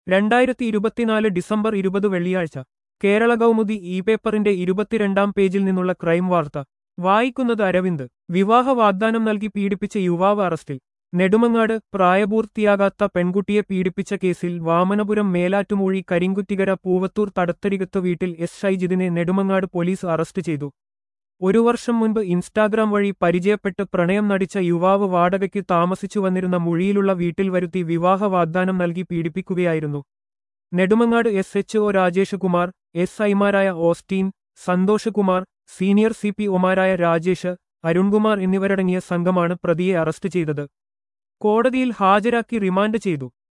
രണ്ടായിരത്തി ഇരുപത്തിനാല് ഡിസംബർ ഇരുപത് വെള്ളിയാഴ്ച കേരള കൗമുദി ഇ പേപ്പറിന്റെ ഇരുപത്തിരണ്ടാം പേജിൽ നിന്നുള്ള ക്രൈം വാർത്ത വായിക്കുന്നത് അരവിന്ദ് വിവാഹ വാഗ്ദാനം നൽകി പീഡിപ്പിച്ച യുവാവ് അറസ്റ്റിൽ നെടുമങ്ങാട് പ്രായപൂർത്തിയാകാത്ത പെൺകുട്ടിയെ പീഡിപ്പിച്ച കേസിൽ വാമനപുരം മേലാറ്റുമൂഴി കരിങ്കുറ്റികര പൂവത്തൂർ തടത്തരികത്ത് വീട്ടിൽ എസ് ഷൈജിദിനെ നെടുമങ്ങാട് പോലീസ് അറസ്റ്റ് ചെയ്തു ഒരു വർഷം മുൻപ് ഇൻസ്റ്റാഗ്രാം വഴി പരിചയപ്പെട്ട് പ്രണയം നടിച്ച യുവാവ് വാടകയ്ക്ക് താമസിച്ചു വന്നിരുന്ന മുഴിയിലുള്ള വീട്ടിൽ വരുത്തി വിവാഹ വാഗ്ദാനം നൽകി പീഡിപ്പിക്കുകയായിരുന്നു Nedumangad S H O Rajesh Kumar S ഐമാരായ Austin Santhosh Kumar senior C P ഒമാരായ രാജേഷ് അരുൺകുമാർ എന്നിവരടങ്ങിയ സംഘമാണ് പ്രതിയെ അറസ്റ്റ് ചെയ്തത് കോടതിയിൽ ഹാജരാക്കി റിമാൻഡ് ചെയ്തു